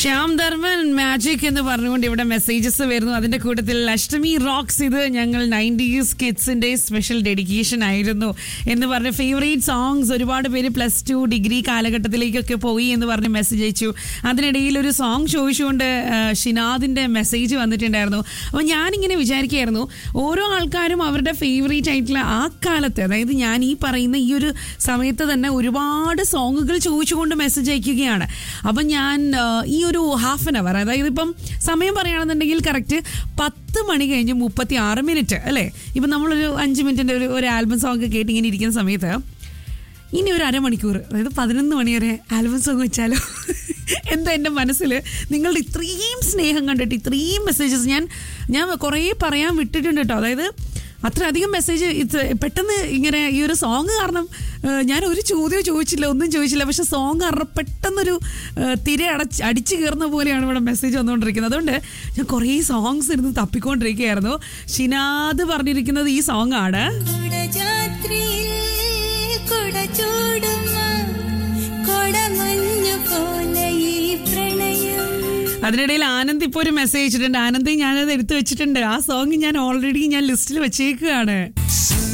Shyam Dharman magic എന്ന് പറഞ്ഞുകൊണ്ട് ഇവിടെ മെസ്സേജസ് വരുന്നു അതിന്റെ കൂട്ടത്തിൽ അഷ്ടമി റോക്സ് ഇത് ഞങ്ങൾ നയൻറ്റീസ് കിഡ്സിന്റെ സ്പെഷ്യൽ ഡെഡിക്കേഷൻ ആയിരുന്നു എന്ന് പറഞ്ഞ് ഫേവറേറ്റ് സോങ്സ് ഒരുപാട് പേര് പ്ലസ് ടു ഡിഗ്രി കാലഘട്ടത്തിലേക്കൊക്കെ പോയി എന്ന് പറഞ്ഞ് മെസ്സേജ് അയച്ചു അതിനിടയിൽ ഒരു സോങ് ചോദിച്ചുകൊണ്ട് ആ, ഷിനാദിന്റെ മെസ്സേജ് വന്നിട്ടുണ്ടായിരുന്നു അപ്പോൾ ഞാനിങ്ങനെ വിചാരിക്കുകയായിരുന്നു ഓരോ ആൾക്കാരും അവരുടെ ഫേവറേറ്റ് ആയിട്ടുള്ള ആ കാലത്ത് അതായത് ഞാൻ ഈ പറയുന്ന ഈ ഒരു സമയത്ത് തന്നെ ഒരുപാട് സോങ്ങുകൾ ചോദിച്ചുകൊണ്ട് മെസ്സേജ് അയക്കുകയാണ് അപ്പം ഞാൻ ആ, ഈ ഒരു ഹാഫ് ആൻ അവർ അതായത് ഇപ്പം സമയം പറയുകയാണെന്നുണ്ടെങ്കിൽ കറക്റ്റ് പത്ത് മണി കഴിഞ്ഞ് മുപ്പത്തി ആറ് മിനിറ്റ് അല്ലേ ഇപ്പം നമ്മളൊരു അഞ്ച് മിനിറ്റിൻ്റെ ഒരു ഒരു ആൽബം സോങ് കേട്ട് ഇങ്ങനെ ഇരിക്കുന്ന സമയത്ത് ഇനി ഒരു അരമണിക്കൂർ അതായത് പതിനൊന്ന് മണി വരെ ആൽബം സോങ് വെച്ചാലോ എന്താ എൻ്റെ മനസ്സിൽ നിങ്ങളുടെ ഇത്രയും സ്നേഹം കണ്ടിട്ട് ഇത്രയും മെസ്സേജസ് ഞാൻ ഞാൻ കുറേ പറയാൻ വിട്ടിട്ടുണ്ട് കേട്ടോ അതായത് അത്രയധികം മെസ്സേജ് ഇത് പെട്ടെന്ന് ഇങ്ങനെ ഈ ഒരു സോങ് കാരണം ഏഹ്, ഞാൻ ഒരു ചോദ്യവും ചോദിച്ചില്ല ഒന്നും ചോദിച്ചില്ല പക്ഷെ സോങ് കാരണം പെട്ടെന്നൊരു ഏഹ്, തിര അടച്ച് അടിച്ചു കയറുന്ന പോലെയാണ് ഇവിടെ മെസ്സേജ് വന്നുകൊണ്ടിരിക്കുന്നത് അതുകൊണ്ട് ഞാൻ കുറേ സോങ്സ് ഇരുന്ന് തപ്പിക്കൊണ്ടിരിക്കുകയായിരുന്നു ഷിനാദ് പറഞ്ഞിരിക്കുന്നത് ഈ സോങ് ആണ് കുടജാത്രിയിൽ കുടചൂടുന്ന കൊടമഞ്ഞു പോലെ ഈ പ്രണയം അതിനിടയിൽ ആനന്ദ് ഇപ്പോൾ ഒരു മെസ്സേജ് ഇട്ടിട്ടുണ്ട് ആനന്ദ് ഞാനത് എടുത്തു വെച്ചിട്ടുണ്ട് ആ സോങ് ഞാൻ ഓൾറെഡി ഞാൻ ലിസ്റ്റിൽ വെച്ചേക്കുകയാണ്